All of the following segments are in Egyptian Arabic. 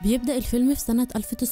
بيبدأ الفيلم في سنة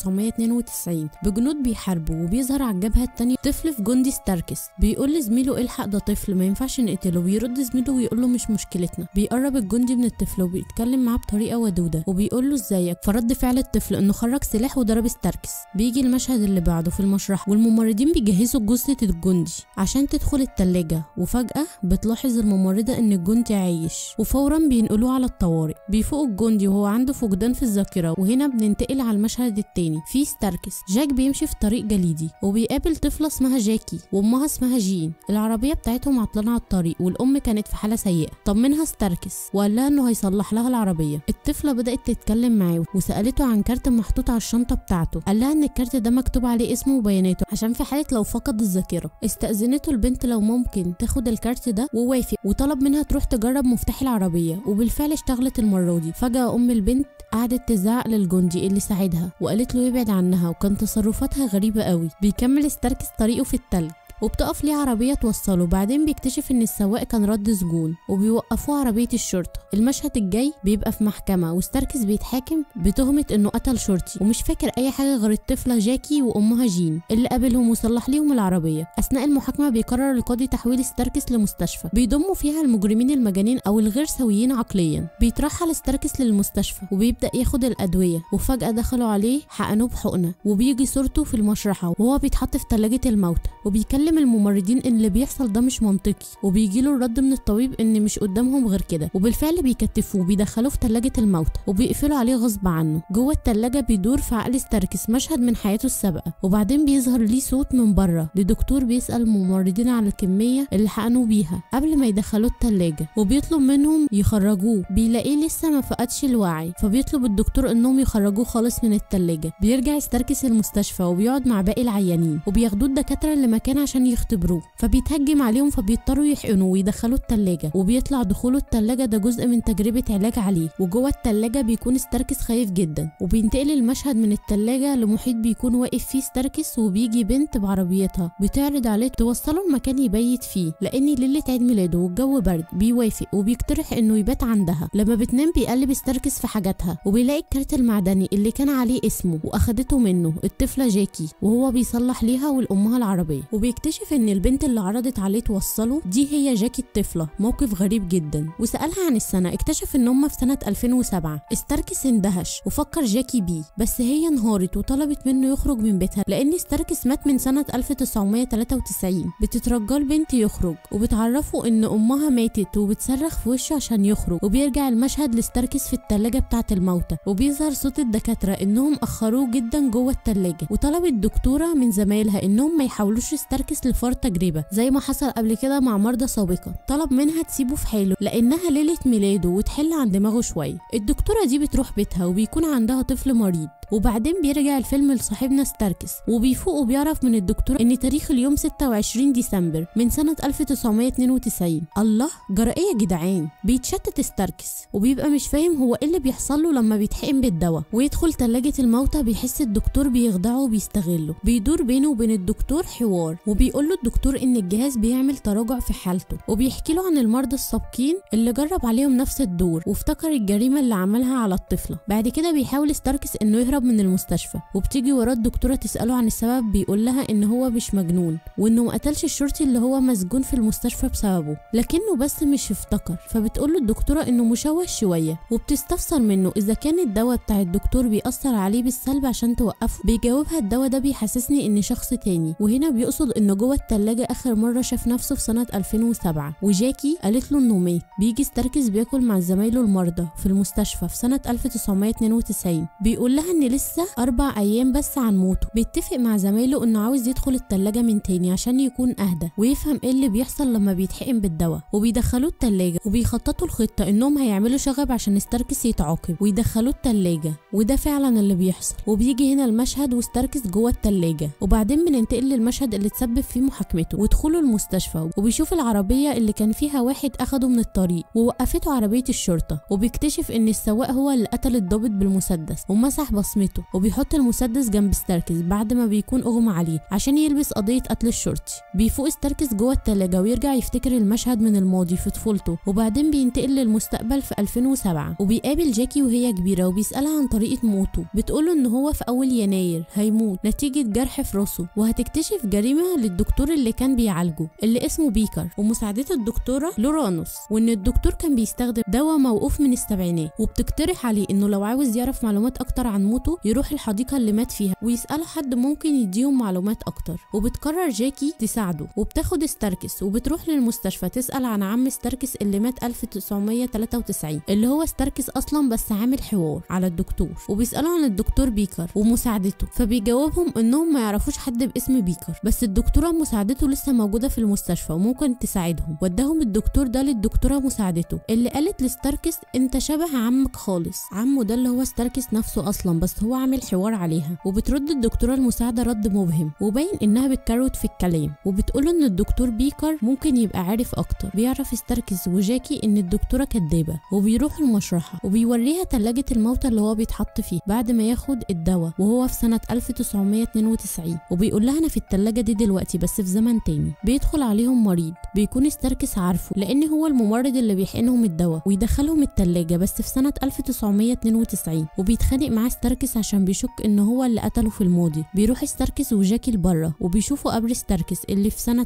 1992 بجنود بيحاربوا وبيظهر على الجبهة التانية طفل في جندي ستاركس بيقول لزميله الحق ده طفل ما ينفعش نقتله بيرد زميله ويقول له مش مشكلتنا بيقرب الجندي من الطفل وبيتكلم معاه بطريقة ودودة وبيقول له ازيك فرد فعل الطفل انه خرج سلاح وضرب ستاركس بيجي المشهد اللي بعده في المشرح والممرضين بيجهزوا جثة الجندي عشان تدخل التلاجة وفجأة بتلاحظ الممرضة ان الجندي عايش وفورا بينقلوه على الطوارئ بيفوق الجندي وهو عنده فقدان في الذاكرة وهنا بننتقل على المشهد التاني في ستاركس جاك بيمشي في طريق جليدي وبيقابل طفلة اسمها جاكي وامها اسمها جين العربية بتاعتهم عطلانة على الطريق والام كانت في حالة سيئة طمنها ستاركس وقال لها انه هيصلح لها العربية الطفلة بدأت تتكلم معاه وسألته عن كارت محطوط على الشنطة بتاعته قال لها ان الكارت ده مكتوب عليه اسمه وبياناته عشان في حالة لو فقد الذاكرة استأذنته البنت لو ممكن تاخد الكارت ده ووافق وطلب منها تروح تجرب مفتاح العربية وبالفعل اشتغلت المرة دي فجأة ام البنت قعدت تزعق للجندي اللي ساعدها وقالت له يبعد عنها وكان تصرفاتها غريبة قوي بيكمل ستاركس طريقه في التلج وبتقف ليه عربية توصله بعدين بيكتشف ان السواق كان رد سجون وبيوقفوه عربية الشرطة المشهد الجاي بيبقى في محكمة وستاركس بيتحاكم بتهمة انه قتل شرطي ومش فاكر اي حاجة غير الطفلة جاكي وامها جين اللي قابلهم وصلح ليهم العربية اثناء المحاكمة بيقرر القاضي تحويل ستاركس لمستشفى بيضموا فيها المجرمين المجانين او الغير سويين عقليا بيترحل ستاركس للمستشفى وبيبدأ ياخد الادوية وفجأة دخلوا عليه حقنوه بحقنة وبيجي صورته في المشرحة وهو بيتحط في ثلاجة الموتى وبيكلم الممرضين ان اللي بيحصل ده مش منطقي وبيجيله الرد من الطبيب ان مش قدامهم غير كده وبالفعل بيكتفوه بيدخلوه في ثلاجة الموتى وبيقفلوا عليه غصب عنه جوه الثلاجة بيدور في عقل ستاركس مشهد من حياته السابقة وبعدين بيظهر ليه صوت من بره لدكتور بيسأل الممرضين على الكمية اللي حقنوا بيها قبل ما يدخلوه الثلاجة وبيطلب منهم يخرجوه بيلاقيه لسه ما فقدش الوعي فبيطلب الدكتور انهم يخرجوه خالص من الثلاجة بيرجع ستاركس المستشفى وبيقعد مع باقي العيانين وبياخدوه الدكاترة اللي مكان عشان يختبروه فبيتهجم عليهم فبيضطروا يحقنوه ويدخلوه التلاجة وبيطلع دخوله التلاجة ده جزء من تجربة علاج عليه وجوه التلاجة بيكون ستاركس خايف جدا وبينتقل المشهد من التلاجة لمحيط بيكون واقف فيه ستاركس وبيجي بنت بعربيتها بتعرض عليه توصله المكان يبيت فيه لان ليلة عيد ميلاده والجو برد بيوافق وبيقترح انه يبات عندها لما بتنام بيقلب ستاركس في حاجاتها وبيلاقي الكارت المعدني اللي كان عليه اسمه واخدته منه الطفلة جاكي وهو بيصلح ليها ولامها العربية وبيكتشف ان البنت اللي عرضت عليه توصله دي هي جاكي الطفلة موقف غريب جدا وسألها عن السنة اكتشف ان هم في سنة 2007 ستاركس اندهش وفكر جاكي بيه بس هي انهارت وطلبت منه يخرج من بيتها لان ستاركس مات من سنة 1993 بتترجى البنت يخرج وبتعرفه ان امها ماتت وبتصرخ في وشه عشان يخرج وبيرجع المشهد لستاركس في التلاجة بتاعة الموتى وبيظهر صوت الدكاترة انهم اخروه جدا جوه التلاجة وطلبت الدكتورة من زمايلها انهم ما يحاولوش ستاركس لفرض تجربة زي ما حصل قبل كده مع مرضى سابقا طلب منها تسيبه في حاله لانها ليلة ميلاده وتحل عن دماغه شوية الدكتورة دي بتروح بيتها وبيكون عندها طفل مريض وبعدين بيرجع الفيلم لصاحبنا ستاركس وبيفوق وبيعرف من الدكتور ان تاريخ اليوم 26 ديسمبر من سنة 1992 الله جرى ايه يا جدعان بيتشتت ستاركس وبيبقى مش فاهم هو ايه اللي بيحصل له لما بيتحقن بالدواء ويدخل تلاجة الموتى بيحس الدكتور بيخدعه وبيستغله بيدور بينه وبين الدكتور حوار وبيقول له الدكتور ان الجهاز بيعمل تراجع في حالته وبيحكي له عن المرضى السابقين اللي جرب عليهم نفس الدور وافتكر الجريمة اللي عملها على الطفلة بعد كده بيحاول ستاركس انه يهرب من المستشفى وبتيجي وراه الدكتورة تسأله عن السبب بيقول لها ان هو مش مجنون وانه ما قتلش الشرطي اللي هو مسجون في المستشفى بسببه لكنه بس مش افتكر فبتقول له الدكتورة انه مشوه شوية وبتستفسر منه اذا كان الدواء بتاع الدكتور بيأثر عليه بالسلب عشان توقفه بيجاوبها الدواء ده بيحسسني اني شخص تاني وهنا بيقصد انه جوه التلاجة اخر مرة شاف نفسه في سنة 2007 وجاكي قالت له انه مات بيجي ستاركس بياكل مع زمايله المرضى في المستشفى في سنة 1992 بيقول لها ان لسه اربع ايام بس عن موته بيتفق مع زمايله انه عاوز يدخل التلاجة من تاني عشان يكون اهدى ويفهم ايه اللي بيحصل لما بيتحقن بالدواء وبيدخلوه التلاجة وبيخططوا الخطة انهم هيعملوا شغب عشان ستاركس يتعاقب ويدخلوه التلاجة وده فعلا اللي بيحصل وبيجي هنا المشهد وستاركس جوه التلاجة وبعدين بننتقل للمشهد اللي تسبب فيه محاكمته ودخوله المستشفى وبيشوف العربية اللي كان فيها واحد اخده من الطريق ووقفته عربية الشرطة وبيكتشف ان السواق هو اللي قتل الضابط بالمسدس ومسح بصمته بصمته وبيحط المسدس جنب ستاركس بعد ما بيكون اغمى عليه عشان يلبس قضيه قتل الشرطي بيفوق ستاركس جوه التلاجة ويرجع يفتكر المشهد من الماضي في طفولته وبعدين بينتقل للمستقبل في 2007 وبيقابل جاكي وهي كبيره وبيسالها عن طريقه موته بتقوله ان هو في اول يناير هيموت نتيجه جرح في راسه وهتكتشف جريمه للدكتور اللي كان بيعالجه اللي اسمه بيكر ومساعدته الدكتوره لورانوس وان الدكتور كان بيستخدم دواء موقوف من السبعينات وبتقترح عليه انه لو عاوز يعرف معلومات اكتر عن موته يروح الحديقه اللي مات فيها ويسال حد ممكن يديهم معلومات اكتر وبتقرر جاكي تساعده وبتاخد ستاركس وبتروح للمستشفى تسال عن عم ستاركس اللي مات 1993 اللي هو ستاركس اصلا بس عامل حوار على الدكتور وبيسالوا عن الدكتور بيكر ومساعدته فبيجاوبهم انهم ما يعرفوش حد باسم بيكر بس الدكتوره مساعدته لسه موجوده في المستشفى وممكن تساعدهم وداهم الدكتور ده للدكتوره مساعدته اللي قالت لستاركس انت شبه عمك خالص عمه ده اللي هو ستاركس نفسه اصلا بس هو عامل حوار عليها وبترد الدكتوره المساعده رد مبهم وباين انها بتكروت في الكلام وبتقول ان الدكتور بيكر ممكن يبقى عارف اكتر بيعرف ستاركس وجاكي ان الدكتوره كدابه وبيروحوا المشرحه وبيوريها تلاجة الموتى اللي هو بيتحط فيه بعد ما ياخد الدواء وهو في سنه 1992 وبيقول لها انا في التلاجة دي دلوقتي بس في زمن تاني بيدخل عليهم مريض بيكون ستاركس عارفه لان هو الممرض اللي بيحقنهم الدواء ويدخلهم التلاجة بس في سنه 1992 وبيتخانق معاه ستاركس عشان بيشك ان هو اللي قتله في الماضي بيروح ستاركس وجاكي لبره وبيشوفوا قبر ستاركس اللي في سنه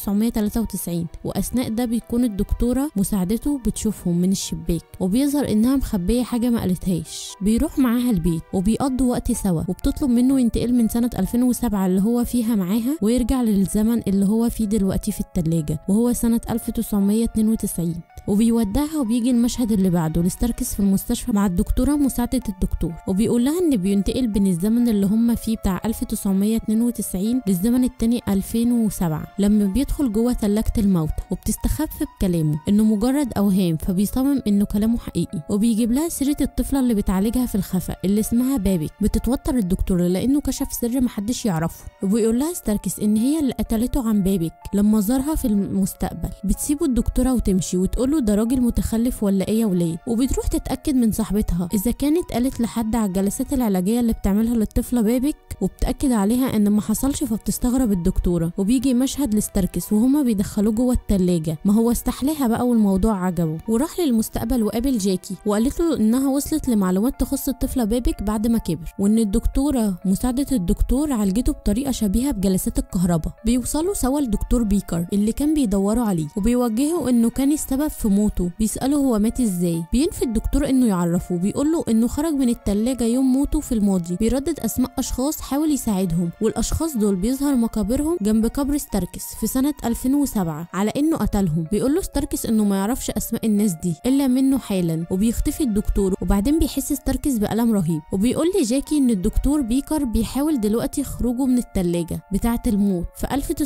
1993 واثناء ده بيكون الدكتوره مساعدته بتشوفهم من الشباك وبيظهر انها مخبيه حاجه ما قالتهاش بيروح معاها البيت وبيقضوا وقت سوا وبتطلب منه ينتقل من سنه 2007 اللي هو فيها معاها ويرجع للزمن اللي هو فيه دلوقتي في التلاجة وهو سنه 1992 وبيودعها وبيجي المشهد اللي بعده لستاركس في المستشفى مع الدكتوره مساعده الدكتور وبيقول لها ان بينتقل بين الزمن اللي هم فيه بتاع 1992 للزمن التاني 2007 لما بيدخل جوه ثلاجه الموتى وبتستخف بكلامه انه مجرد اوهام فبيصمم انه كلامه حقيقي وبيجيب لها سيره الطفله اللي بتعالجها في الخفا اللي اسمها بابي بتتوتر الدكتوره لانه كشف سر محدش يعرفه وبيقول لها ستاركس ان هي اللي قتلته عن بابيك لما زارها في المستقبل بتسيبه الدكتوره وتمشي وتقول له ده راجل متخلف ولا ايه يا ولاد وبتروح تتاكد من صاحبتها اذا كانت قالت لحد على الجلسات العلاجيه اللي بتعملها للطفله بابيك وبتاكد عليها ان ما حصلش فبتستغرب الدكتوره وبيجي مشهد لستاركس وهما بيدخلوه جوه التلاجة ما هو استحلاها بقى والموضوع عجبه وراح للمستقبل وقابل جاكي وقالت له انها وصلت لمعلومات تخص الطفله بابيك بعد ما كبر وان الدكتوره مساعده الدكتور عالجته بطريقه شبيهه بجلسات الكهرباء بيوصلوا سوا لدكتور بيكر اللي كان بيدوروا عليه وبيوجهوا انه كان السبب في موته بيساله هو مات ازاي بينفي الدكتور انه يعرفه بيقول له انه خرج من التلاجة يوم موته في الماضي بيردد اسماء اشخاص حاول يساعدهم والاشخاص دول بيظهر مقابرهم جنب قبر ستاركس في سنه 2007 على انه قتلهم بيقول له ستاركس انه ما يعرفش اسماء الناس دي الا منه حالا وبيختفي الدكتور وبعدين بيحس ستاركس بالم رهيب وبيقول لجاكي ان الدكتور بيكر بيحاول دلوقتي خروجه من التلاجة بتاعه الموت في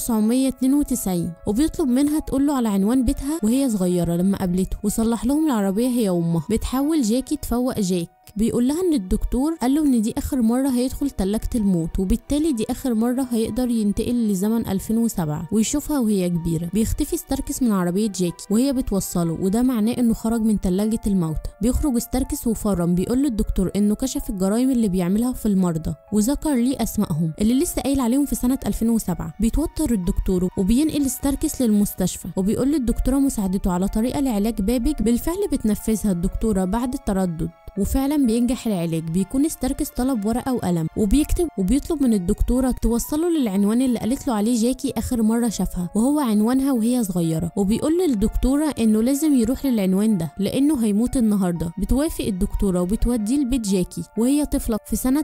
1992 وبيطلب منها تقول له على عنوان بيتها وهي صغيره لما قابلته وصلح لهم العربيه هي وامها بتحاول جاكي تفوق جاك بيقول لها ان الدكتور قال له ان دي اخر مره هيدخل تلاجة الموت وبالتالي دي اخر مره هيقدر ينتقل لزمن 2007 ويشوفها وهي كبيره بيختفي ستاركس من عربيه جاكي وهي بتوصله وده معناه انه خرج من تلاجة الموتى بيخرج ستاركس وفورا بيقول للدكتور انه كشف الجرائم اللي بيعملها في المرضى وذكر ليه اسمائهم اللي لسه قايل عليهم في سنه 2007 بيتوتر الدكتور وبينقل ستاركس للمستشفى وبيقول للدكتوره مساعدته على طريقه لعلاج بابيك بالفعل بتنفذها الدكتوره بعد التردد وفعلا بينجح العلاج بيكون ستاركس طلب ورقه وقلم وبيكتب وبيطلب من الدكتوره توصله للعنوان اللي قالت له عليه جاكي اخر مره شافها وهو عنوانها وهي صغيره وبيقول للدكتوره انه لازم يروح للعنوان ده لانه هيموت النهارده بتوافق الدكتوره وبتوديه لبيت جاكي وهي طفله في سنه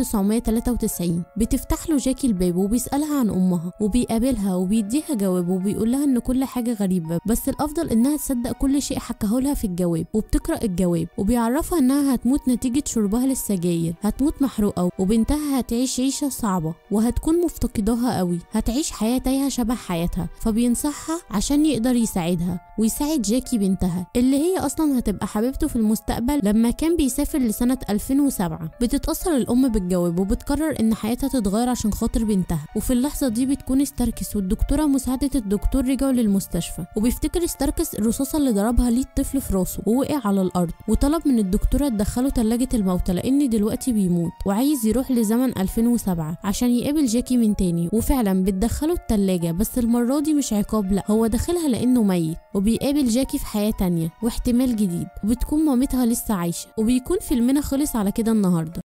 1993 بتفتح له جاكي الباب وبيسالها عن امها وبيقابلها وبيديها جواب وبيقول لها ان كل حاجه غريبه بس الافضل انها تصدق كل شيء حكاه لها في الجواب وبتقرا الجواب وبيعرفها انها هتموت نتيجة شربها للسجاير هتموت محروقة وبنتها هتعيش عيشة صعبة وهتكون مفتقداها قوي هتعيش حياة تايهة شبه حياتها فبينصحها عشان يقدر يساعدها ويساعد جاكي بنتها اللي هي أصلا هتبقى حبيبته في المستقبل لما كان بيسافر لسنة 2007 بتتأثر الأم بالجواب وبتقرر إن حياتها تتغير عشان خاطر بنتها وفي اللحظة دي بتكون ستاركس والدكتورة مساعدة الدكتور رجعوا للمستشفى وبيفتكر ستاركس الرصاصة اللي ضربها ليه الطفل في راسه ووقع على الأرض وطلب من الدكتورة تدخله تلاجة الموتى لان دلوقتي بيموت وعايز يروح لزمن 2007 عشان يقابل جاكي من تاني وفعلا بتدخله التلاجة بس المرة دي مش عقاب لا هو داخلها لانه ميت وبيقابل جاكي في حياة تانية واحتمال جديد وبتكون مامتها لسه عايشة وبيكون فيلمنا خلص على كده النهاردة